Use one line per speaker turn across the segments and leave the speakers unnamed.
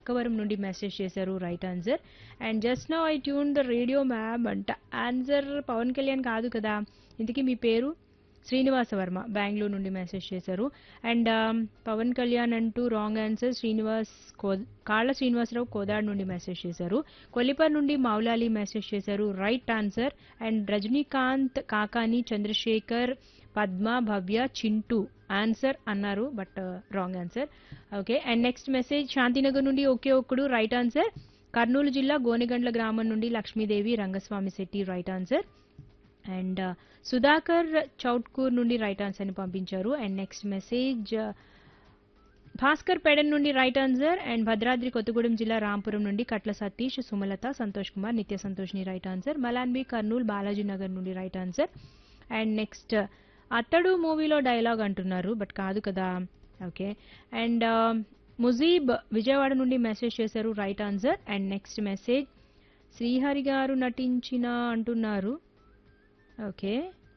కవరం నుండి మెసేజ్ చేశారు right answer and just now I tune the radio ma'am అంట answer Pawan Kalyan కాదు కదా ఇంతకీ మీ పేరు శ్రీనివాస వర్మ బెంగళూరు నుండి మెసేజ్ చేశారు అండ్ పవన్ కళ్యాణ్ అంటూ రాంగ్ ఆన్సర్ శ్రీనివాస్ కో కాళ్ళ శ్రీనివాసరావు కోదాడ్ నుండి మెసేజ్ చేశారు కొల్లిపర్ నుండి మౌలాలి మెసేజ్ చేశారు right answer and Rajinikanth Kakani Chandrasekhar Padma Bhavya Chintu answer అన్నారు but wrong answer okay and next message Shantinagar నుండి ఒకే ఒక్కడు రైట్ ఆన్సర్ కర్నూలు జిల్లా గోనెగండ్ల గ్రామం నుండి Lakshmidevi Rangaswamy Shetty right answer and Sudhakar Choutkur నుండి రైట్ ఆన్సర్ ని పంపించారు and next message Bhaskar Pedana నుండి right answer and Bhadradri Kothagudem జిల్లా రాంపురం నుండి కట్ల సతీష్ సుమలత సంతోష్ కుమార్ నిత్య సంతోష్ ని రైట్ ఆన్సర్ మలాన్బి కర్నూలు బాలాజీ నగర్ నుండి right answer and next Athadu మూవీలో డైలాగ్ అంటున్నారు బట్ కాదు కదా ఓకే అండ్ ముజీబ్ విజయవాడ నుండి మెసేజ్ చేశారు right answer and next message Srihari గారు నటించిన అంటున్నారు ఓకే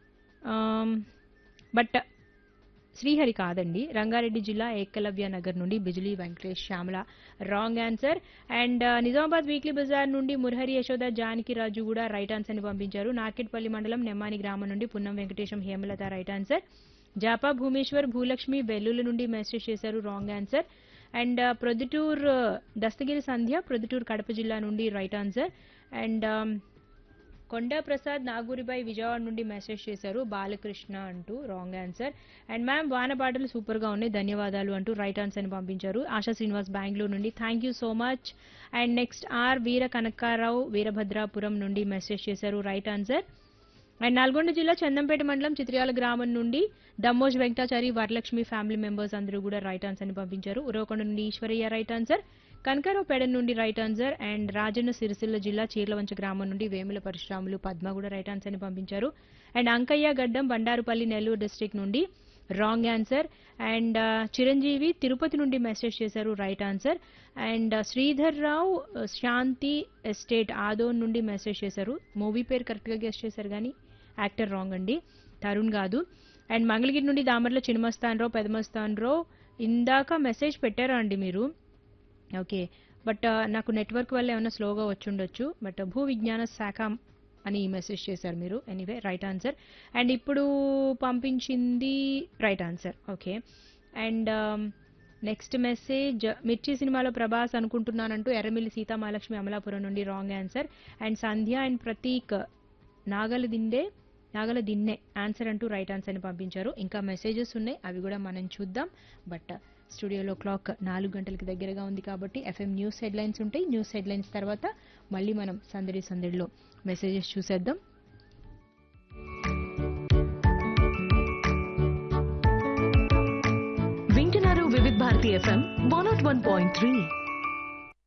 బట్ శ్రీహరి కాదండి రంగారెడ్డి జిల్లా ఏకలవ్య నగర్ నుండి Bijili Venkatesh Shyamala wrong answer and Nizamabad weekly Bazar నుండి మురహరి యశోద జానకి రాజు కూడా రైట్ ఆన్సర్ ని పంపించారు నార్కెట్పల్లి మండలం నెమ్మాని గ్రామం నుండి పున్నం వెంకటేశం హేమలత రైట్ ఆన్సర్ జాపా భూమేశ్వర్ భూలక్ష్మి వెల్లుల నుండి మెసేజ్ చేశారు wrong answer and Proddatur Dastagiri Sandhya Proddatur Kadapa జిల్లా నుండి right answer and Konda Prasad Naguribai Vijayawada నుండి మెసేజ్ చేశారు బాలకృష్ణ అంటూ రాంగ్ ఆన్సర్ అండ్ మ్యామ్ వాన పాటలు సూపర్ గా ఉన్నాయి ధన్యవాదాలు అంటూ రైట్ ఆన్సర్ ని పంపించారు ఆశా శ్రీనివాస్ బెంగళూరు నుండి thank you so much and next R Veera Kanakarao Veerabhadrapuram నుండి మెసేజ్ చేశారు రైట్ ఆన్సర్ అండ్ నల్గొండ జిల్లా చందంపేట మండలం చిత్రియాల గ్రామం నుండి దమ్మోజ్ వెంకటాచారి వరలక్ష్మి ఫ్యామిలీ మెంబర్స్ అందరూ కూడా రైట్ ఆన్సర్ ని పంపించారు ఉరవకొండ నుండి ఈశ్వరయ్య రైట్ ఆన్సర్ కనకారావు పేడ నుండి right answer and Rajanna Sircilla జిల్లా చీర్లవంచ గ్రామం నుండి వేముల పరశురాములు పద్మ కూడా రైట్ ఆన్సర్ ని పంపించారు అండ్ అంకయ్య గడ్డం బండారుపల్లి నెల్లూరు డిస్ట్రిక్ట్ నుండి wrong answer and Chiranjeevi Tirupati నుండి మెసేజ్ చేశారు right answer and Sridhar Rao Shanti estate Adoni నుండి మెసేజ్ చేశారు మూవీ పేరు కరెక్ట్గా గెస్ట్ చేశారు కానీ యాక్టర్ రాంగ్ అండి తరుణ్ కాదు అండ్ మంగళగిరి నుండి దామర్ల చినమస్తాన్ రావు పెదమస్తాన్ రావు ఇందాక మెసేజ్ పెట్టారా అండి మీరు ఓకే బట్ నాకు నెట్వర్క్ వల్ల ఏమైనా స్లోగా వచ్చి ఉండొచ్చు బట్ భూ విజ్ఞాన శాఖ అని మెసేజ్ చేశారు మీరు ఎనీవే రైట్ ఆన్సర్ అండ్ ఇప్పుడు పంపించింది right answer okay and next message Mirchi సినిమాలో ప్రభాస్ అనుకుంటున్నానంటూ ఎర్రమిల్లి సీతామహాలక్ష్మి అమలాపురం నుండి wrong answer and Sandhya and Prateek Nagala Dinne Nagala Dinne answer అంటూ రైట్ ఆన్సర్ని పంపించారు ఇంకా మెసేజెస్ ఉన్నాయి అవి కూడా మనం చూద్దాం బట్ స్టూడియోలో క్లాక్ నాలుగు గంటలకి దగ్గరగా ఉంది కాబట్టి ఎఫ్ఎం న్యూస్ హెడ్లైన్స్ ఉంటాయి న్యూస్ హెడ్లైన్స్ తర్వాత మళ్ళీ మనం సందడి సందడిలో మెసేజెస్ చూసేద్దాం
వింటున్నారు Vividh Bharati FM one nought one point three